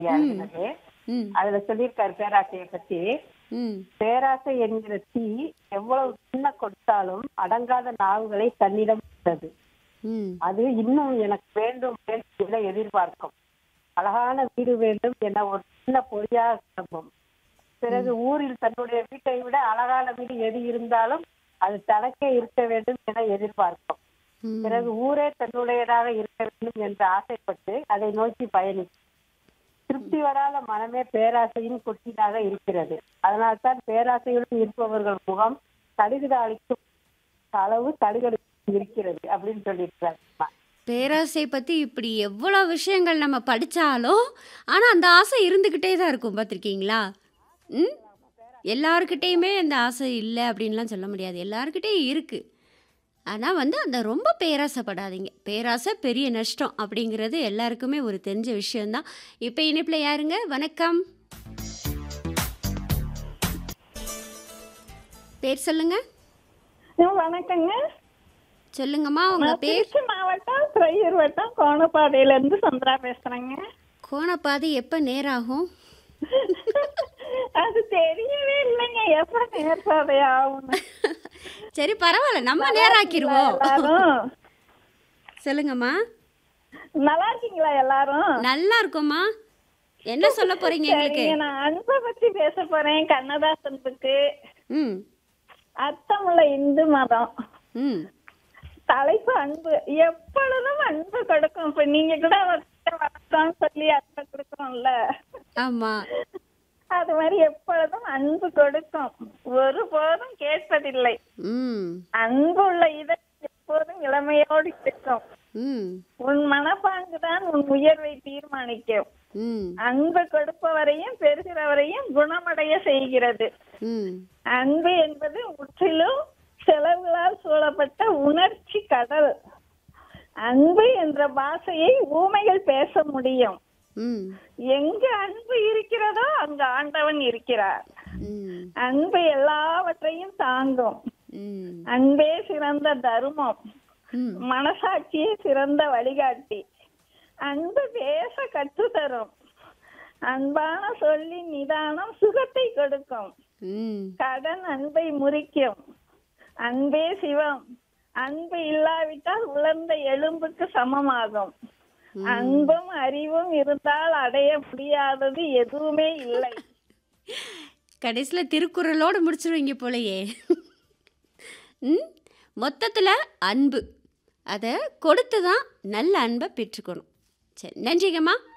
ஐயா ம். எழுதினது ம் அதுல சொல்லியிருக்காரு பேராசையை பத்தி ம் பேராசை என்கிற தீ எவ்வளவு சின்ன கொடுத்தாலும் அடங்காத நாவுகளை தன்னிடம் உள்ளது ம் அது இன்னும் எனக்கு வேண்டும் வேண்டும் என எதிர்பார்க்கும் அழகான வீடு வேண்டும் என ஒரு சின்ன பொறியாக கிளம்பும் பிறகு ஊரில் தன்னுடைய வீட்டை விட அழகான வீடு எது இருந்தாலும் அது தனக்கே இருக்க வேண்டும் என எதிர்பார்க்கும் ம். பிறகு ஊரே தன்னுடையதாக இருக்க வேண்டும் என்று ஆசைப்பட்டு அதை நோக்கி பயணிக்கும் திருப்தி வராத மனமே பேராசையின் கொட்டினாக இருக்கிறது அதனால்தான் பேராசையுடன் இருப்பவர்கள் முகம் தடுகுத அளிக்கும் அளவு தடுகடுக்கு இருக்கிறது அப்படின்னு சொல்லியிருக்கிறார் பேராசை பற்றி இப்படி எவ்வளோ விஷயங்கள் நம்ம படித்தாலும் ஆனால் அந்த ஆசை இருந்துக்கிட்டே தான் இருக்கும் பார்த்துருக்கீங்களா ம் எல்லாருக்கிட்டேயுமே அந்த ஆசை இல்லை அப்படின்லாம் சொல்ல முடியாது எல்லாருக்கிட்டேயும் இருக்குது ஆனால் வந்து அந்த ரொம்ப பேராசைப்படாதீங்க பேராசை பெரிய நஷ்டம் அப்படிங்கிறது எல்லாருக்குமே ஒரு தெரிஞ்ச விஷயம்தான் இப்போ இணைப்பில் யாருங்க வணக்கம் பேர் சொல்லுங்க வணக்கங்க சொல்லுங்கம்மா உங்க நான் பேர் திருச்சி மாவட்டம் துறையூர் வட்டம் கோணப்பாதையில இருந்து சந்திரா பேசுறேங்க கோணப்பாதி எப்போ நேராகும் அது தெரியவே இல்லைங்க எப்ப நேர்பாதை ஆகும்னு சரி பரவாயில்ல நம்ம நேராக்கிடுவோம் எல்லாரும் சொல்லுங்கம்மா நல்லா இருக்கீங்களா எல்லாரும் நல்லா இருக்கோம்மா என்ன சொல்ல போறீங்க எங்களுக்கு சரிங்க நான் அன்பை பத்தி பேச போறேன் கண்ணதாசன் புக்கு ம் அர்த்தமுள்ள இந்து மதம் ம் தலைப்பு அன்பு எப்பொழுதும் அன்பு கொடுக்கும் இப்ப நீங்க கூட ஒருத்தர் வணக்கம்னு சொல்லி அன்பை கொடுக்கணும்ல ஆமா அது மாதிரி எப்பொழுதும் அன்பு கொடுக்கும் ஒருபோதும் கேட்பதில்லை ம் அன்பு உள்ள இதை எப்போதும் இளமையோடு இருக்கும் ம் உன் மனப்பாங்குதான் உன் உயர்வை தீர்மானிக்கும் ம் அன்பு கொடுப்பவரையும் பெறுகிறவரையும் குணமடைய செய்கிறது ம் அன்பு என்பது முற்றிலும் செலவுகளால் சூழப்பட்ட உணர்ச்சி கடல் அன்பு என்ற பாஷையை ஊமைகள் பேச முடியும் ம் எங்கு அன்பு இருக்கிறதோ அங்கு ஆண்டவன் இருக்கிறார் ம் அன்பு எல்லாவற்றையும் தாங்கும் ம் அன்பே சிறந்த தர்மம் ம் மனசாட்சியே சிறந்த வழிகாட்டி அன்பு பேச கற்றுத்தரும் அன்பான சொல்லின் நிதானம் சுகத்தை கொடுக்கும் ம் கடன் அன்பை முறிக்கும் அன்பே சிவம் அன்பு இல்லாவிட்டால் உலர்ந்த எலும்புக்கு சமமாகும் அன்பும் அறிவும் இருந்தால் அடைய முடியாதது எதுவுமே இல்லை கடைசியில் திருக்குறளோடு முடிச்சிருவீங்க போலயே ம் மொத்தத்தில் அன்பு அதை கொடுத்து தான் நல்ல அன்பை பெற்றுக்கணும் சரி நன்றிங்கம்மா